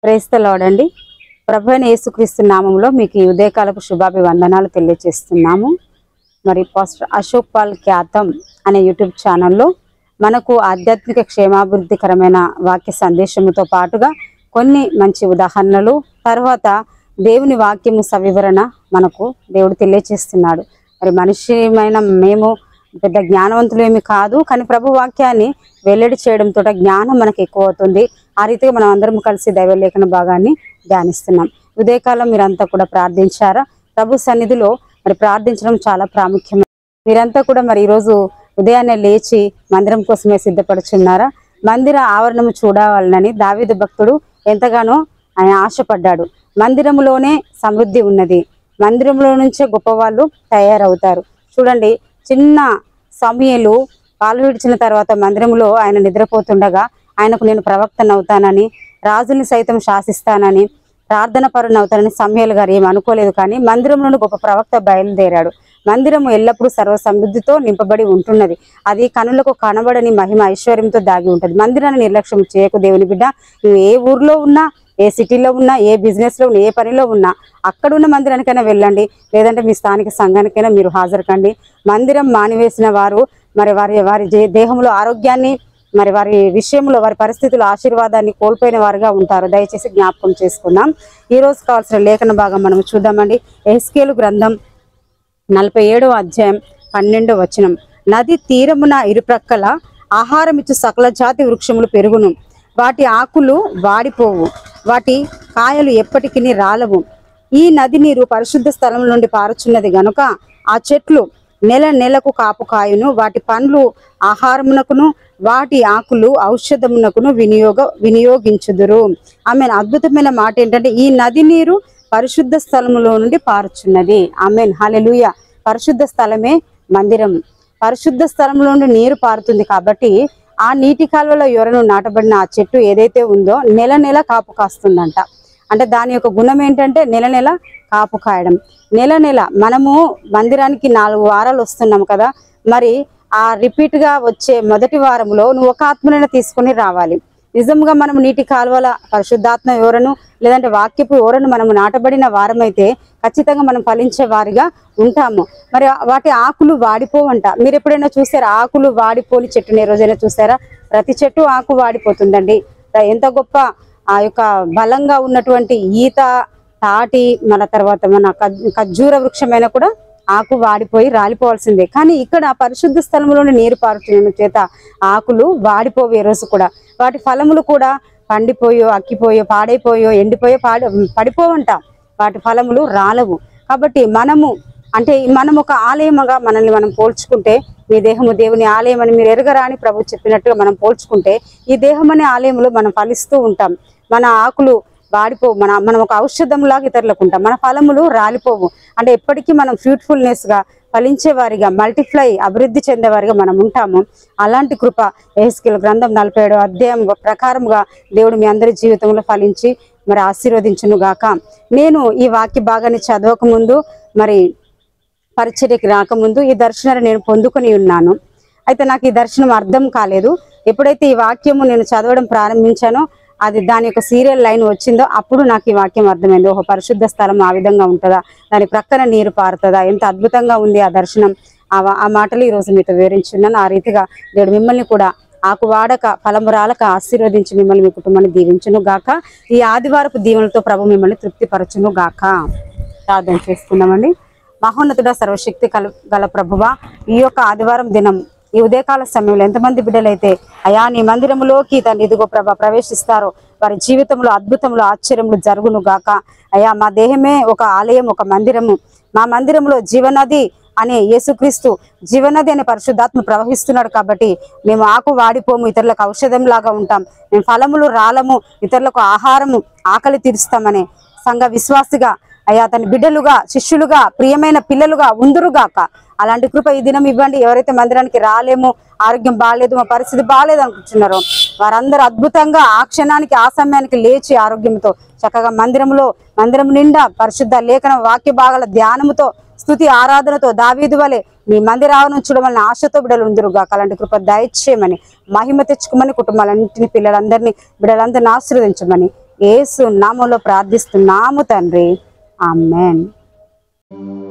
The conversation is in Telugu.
ప్రేస్తలాడండి ప్రభు అయిన యేసుక్రీస్తు నామంలో మీకు ఈ ఉదయకాలపు శుభాభివందనాలు తెలియజేస్తున్నాము మరి పాస్టర్ అశోక్ పాల్ ఖ్యాతం అనే యూట్యూబ్ ఛానల్లో మనకు ఆధ్యాత్మిక క్షేమాభివృద్ధికరమైన వాక్య సందేశముతో పాటుగా కొన్ని మంచి ఉదాహరణలు తర్వాత దేవుని వాక్యము సవివరణ మనకు దేవుడు తెలియచేస్తున్నాడు మరి మనిషిమైన మేము పెద్ద జ్ఞానవంతులు ఏమి కాదు కానీ ప్రభు వాక్యాన్ని వెల్లడి చేయడంతో జ్ఞానం మనకు ఎక్కువ అవుతుంది ఆ రీతిగా మనం అందరం కలిసి దైవలేఖన భాగాన్ని ధ్యానిస్తున్నాం ఉదయకాలం మీరంతా కూడా ప్రార్థించారా ప్రభు సన్నిధిలో మరి ప్రార్థించడం చాలా ప్రాముఖ్యమైన మీరంతా కూడా మరి ఈరోజు ఉదయాన్నే లేచి మందిరం కోసమే సిద్ధపడుచున్నారా మందిర ఆవరణము చూడాలని దావీదు భక్తుడు ఎంతగానో ఆయన ఆశపడ్డాడు మందిరములోనే సమృద్ధి ఉన్నది మందిరంలో నుంచే గొప్పవాళ్ళు తయారవుతారు చూడండి చిన్న సమయలు పాలు విడిచిన తర్వాత మందిరంలో ఆయన నిద్రపోతుండగా ఆయనకు నేను ప్రవక్తనవుతానని రాజుని సైతం శాసిస్తానని ప్రార్థన పరునవుతానని సమయాలు గారు ఏం అనుకోలేదు కానీ మందిరం నుండి గొప్ప ప్రవక్త బయలుదేరాడు మందిరము ఎల్లప్పుడూ సర్వ సమృద్ధితో నింపబడి ఉంటున్నది అది కనులకు కనబడని మహిమ ఐశ్వర్యంతో దాగి ఉంటుంది మందిరాన్ని నిర్లక్ష్యం చేయకు దేవుని బిడ్డ నువ్వు ఏ ఊర్లో ఉన్నా ఏ సిటీలో ఉన్నా ఏ బిజినెస్ లో ఉన్నా ఏ పనిలో ఉన్నా అక్కడ ఉన్న మందిరానికైనా వెళ్ళండి లేదంటే మీ స్థానిక సంఘానికైనా మీరు హాజరు కండి మందిరం మానివేసిన వారు మరి వారి వారి జే- దేహంలో ఆరోగ్యాన్ని మరి వారి విషయంలో వారి పరిస్థితుల ఆశీర్వాదాన్ని కోల్పోయిన వారుగా ఉంటారు దయచేసి జ్ఞాపకం చేసుకుందాం ఈ రోజు కావాల్సిన లేఖన భాగం మనం చూద్దామండి ఎస్కేలు గ్రంథం నలభై ఏడవ అధ్యాయం పన్నెండవ వచనం నది తీరమున ఇరుప్రక్కల ఆహారం ఇచ్చు సకల జాతి వృక్షములు పెరుగును వాటి ఆకులు వాడిపోవు వాటి కాయలు ఎప్పటికీ రాలవు ఈ నది నీరు పరిశుద్ధ స్థలం నుండి పారుచున్నది గనుక ఆ చెట్లు నెల నెలకు కాపు కాయును వాటి పండ్లు ఆహారమునకును వాటి ఆకులు ఔషధమునకును వినియోగ వినియోగించుదురు ఆమె అద్భుతమైన మాట ఏంటంటే ఈ నది నీరు పరిశుద్ధ స్థలములో నుండి పారుచున్నది ఆమెన్ హల్లెలూయా పరిశుద్ధ స్థలమే మందిరం పరిశుద్ధ స్థలంలో నుండి నీరు పారుతుంది కాబట్టి ఆ నీటి కాలువలో ఎవరను నాటబడిన ఆ చెట్టు ఏదైతే ఉందో నెల నెల కాపు కాస్తుందంట అంటే దాని యొక్క గుణం ఏంటంటే నెల నెల కాపు కాయడం నెల నెల మనము మందిరానికి నాలుగు వారాలు వస్తున్నాం కదా మరి ఆ రిపీట్ గా వచ్చే మొదటి వారంలో నువ్వు ఒక ఆత్మనైనా తీసుకొని రావాలి నిజంగా మనం నీటి కాలువల పరిశుద్ధాత్మ ఎవరను లేదంటే వాక్యపు ఎవరను మనం నాటబడిన వారమైతే ఖచ్చితంగా మనం ఫలించే వారిగా ఉంటాము మరి వాటి ఆకులు వాడిపోవంట మీరు ఎప్పుడైనా చూసారా ఆకులు వాడిపోని చెట్టుని ఏ రోజైనా చూసారా ప్రతి చెట్టు ఆకు వాడిపోతుందండి ఎంత గొప్ప ఆ యొక్క బలంగా ఉన్నటువంటి ఈత తాటి మన తర్వాత మన ఖజ్- ఖర్జూర వృక్షమైనా కూడా ఆకు వాడిపోయి రాలిపోవాల్సిందే కానీ ఇక్కడ పరిశుద్ధ స్థలంలోని నీరు పారుతున్న చేత ఆకులు వాడిపోవు ఈ రోజు కూడా వాటి ఫలములు కూడా పండిపోయో అక్కిపోయో పాడైపోయో ఎండిపోయో పాడి పడిపోవంట వాటి ఫలములు రాలవు కాబట్టి మనము అంటే మనం ఒక ఆలయముగా మనల్ని మనం పోల్చుకుంటే మీ దేహము దేవుని ఆలయం అని మీరు ఎరగరా అని ప్రభు చెప్పినట్టుగా మనం పోల్చుకుంటే ఈ దేహం అనే ఆలయంలో మనం ఫలిస్తూ ఉంటాం మన ఆకులు వాడిపోవు మన మనం ఒక ఔషధం లాగా ఇతరులకు ఉంటాం మన ఫలములు రాలిపోవు అంటే ఎప్పటికీ మనం ఫ్రూట్ఫుల్నెస్ గా ఫలించే వారిగా మల్టిప్లై అభివృద్ధి చెందేవారిగా మనం ఉంటాము అలాంటి కృప ఏస్కిల్ గ్రంథం నలభై ఏడో అధ్యాయం ప్రకారంగా దేవుడు మీ అందరి జీవితంలో ఫలించి మరి ఆశీర్వదించును గాక నేను ఈ వాక్య భాగాన్ని చదవక ముందు మరి పరిచర్యకి రాకముందు ఈ దర్శనాన్ని నేను పొందుకొని ఉన్నాను అయితే నాకు ఈ దర్శనం అర్థం కాలేదు ఎప్పుడైతే ఈ వాక్యము నేను చదవడం ప్రారంభించానో అది దాని యొక్క సీరియల్ లైన్ వచ్చిందో అప్పుడు నాకు ఈ వాక్యం అర్థమైంది ఒక పరిశుద్ధ స్థలం ఆ విధంగా ఉంటుందా దాని ప్రక్కన నీరు పారుతుందా ఎంత అద్భుతంగా ఉంది ఆ దర్శనం ఆ వా- ఆ మాటలు ఈ రోజు మీతో వివరించున్నాను ఆ రీతిగా దేవుడు మిమ్మల్ని కూడా ఆకు వాడక ఫలము రాలక ఆశీర్వదించి మిమ్మల్ని మీ కుటుంబాన్ని దీవించును గాక ఈ ఆదివారపు దీవెనలతో ప్రభు మిమ్మల్ని తృప్తిపరచును గాక ప్రార్థన చేసుకుందామండి మహోన్నతుడ సర్వశక్తి కల గల ప్రభువ ఈ యొక్క ఆదివారం దినం ఈ ఉదయకాల సమయంలో ఎంతమంది బిడ్డలైతే అయా నీ మందిరములోకి తండ్రి ఇదిగో ప్రభ ప్రవేశిస్తారో వారి జీవితంలో అద్భుతములు ఆశ్చర్యములు జరుగును గాక అయా మా దేహమే ఒక ఆలయం ఒక మందిరము మా మందిరంలో జీవనది అనే యేసుక్రీస్తు జీవనది అనే పరిశుద్ధాత్మ ప్రవహిస్తున్నాడు కాబట్టి మేము ఆకు వాడిపోము ఇతరులకు ఔషధం లాగా ఉంటాం మేము ఫలములు రాలము ఇతరులకు ఆహారము ఆకలి తీరుస్తామనే సంఘ విశ్వాసిగా అయ్యా తన బిడ్డలుగా శిష్యులుగా ప్రియమైన పిల్లలుగా ఉందురుగాక అలాంటి కృప ఈ దినం ఇవ్వండి ఎవరైతే మందిరానికి రాలేము ఆరోగ్యం బాగాలేదు మా పరిస్థితి బాగాలేదు అనుకుంటున్నారో వారందరూ అద్భుతంగా ఆ క్షణానికి ఆ సమయానికి లేచి ఆరోగ్యంతో చక్కగా మందిరంలో మందిరం నిండా పరిశుద్ధ లేఖన వాక్య భాగాల ధ్యానముతో స్తుతి ఆరాధనతో దావీదు వలె మీ మందిరావనం చూడమని ఆశతో బిడ్డలు ఉందిరుగా అలాంటి కృప దయచేయమని మహిమ తెచ్చుకోమని కుటుంబాలన్నింటిని పిల్లలందరినీ బిడ్డలందరినీ ఆశీర్వదించమని ఏసు నామంలో ప్రార్థిస్తున్నాము తండ్రి ఆమెన్